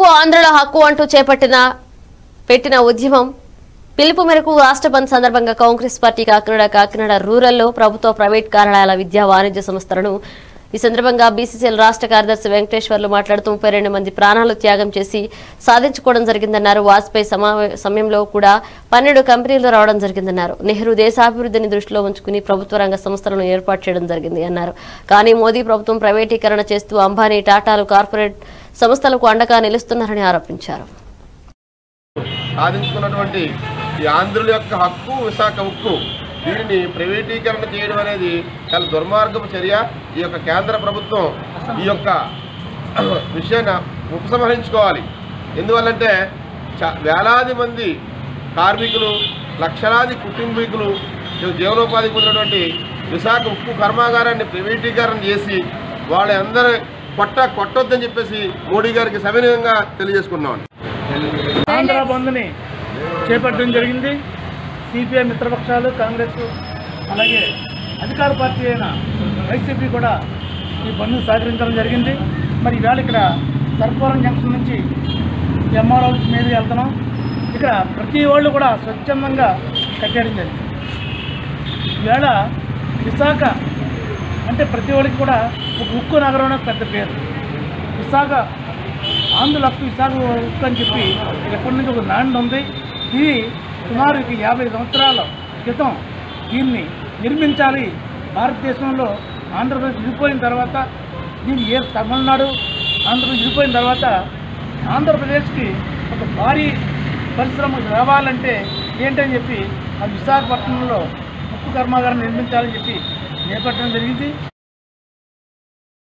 ఆంధ్రుల హక్కు అంటూ చేపట్టిన పెట్టిన ఉద్యమం పిలుపు మేరకు రాష్ట్ర బంద్ సందర్భంగా కాంగ్రెస్ పార్టీ కాకినాడ కాకినాడ రూరల్లో ప్రభుత్వ ప్రైవేట్ కార్యాలయాల విద్యా వాణిజ్య సంస్థలను ఈ సందర్భంగా బీసీసీఎల్ రాష్ట్ర కార్యదర్శి వెంకటేశ్వర్లు మాట్లాడుతూ ముప్పై రెండు మంది ప్రాణాలు త్యాగం చేసి సాధించుకోవడం జరిగిందన్నారు వాజ్పేయి సమావే సమయంలో కూడా పన్నెండు కంపెనీలు రావడం జరిగిందన్నారు నెహ్రూ దేశాభివృద్ధిని దృష్టిలో ఉంచుకుని ప్రభుత్వ రంగ సంస్థలను ఏర్పాటు చేయడం జరిగింది అన్నారు కానీ మోదీ ప్రభుత్వం ప్రైవేటీకరణ చేస్తూ అంబానీ టాటాలు కార్పొరేట్ సంస్థలకు అండగా నిలుస్తున్నారని ఆరోపించారు సాధించుకున్నటువంటి ఈ ఆంధ్రుల యొక్క హక్కు విశాఖ ఉక్కు దీనిని ప్రైవేటీకరణ చేయడం అనేది చాలా దుర్మార్గపు చర్య ఈ యొక్క కేంద్ర ప్రభుత్వం ఈ యొక్క విషయాన్ని ఉపసంహరించుకోవాలి ఎందువల్లంటే చ వేలాది మంది కార్మికులు లక్షలాది కుటుంబీకులు జీవనోపాధి పొందినటువంటి విశాఖ ఉక్కు కర్మాగారాన్ని ప్రైవేటీకరణ చేసి వాళ్ళందరూ కొట్ట కొట్టొద్దని చెప్పేసి మోడీ గారికి సవినయంగా తెలియజేసుకున్నాం ఆంధ్ర బంద్ని చేపట్టడం జరిగింది సిపిఐ మిత్రపక్షాలు కాంగ్రెస్ అలాగే అధికార పార్టీ అయిన వైసీపీ కూడా ఈ బంద్ను సహకరించడం జరిగింది మరి ఈవేళ ఇక్కడ సర్పవరం జంక్షన్ నుంచి ఎంఆర్ ఆఫీస్ మీద వెళ్తున్నాం ఇక్కడ ప్రతి వాళ్ళు కూడా స్వచ్ఛందంగా కట్టేయడం జరిగింది ఈవేళ విశాఖ అంటే ప్రతి ఒక్కరికి కూడా ఒక ఉక్కు నగరం అనే పెద్ద పేరు విశాఖ ఆంధ్రులకు విశాఖ ఉక్కు అని చెప్పి ఎప్పటి నుంచి ఒక నాండి ఉంది ఇది సుమారు ఒక యాభై సంవత్సరాల క్రితం దీన్ని నిర్మించాలి భారతదేశంలో ఆంధ్రప్రదేశ్ విడిపోయిన తర్వాత దీన్ని ఏ తమిళనాడు ఆంధ్రప్రదేశ్ విడిపోయిన తర్వాత ఆంధ్రప్రదేశ్కి ఒక భారీ పరిశ్రమ రావాలంటే ఏంటని చెప్పి ఆ విశాఖపట్నంలో ఉక్కు కర్మాగారం నిర్మించాలని చెప్పి చేపట్టడం జరిగింది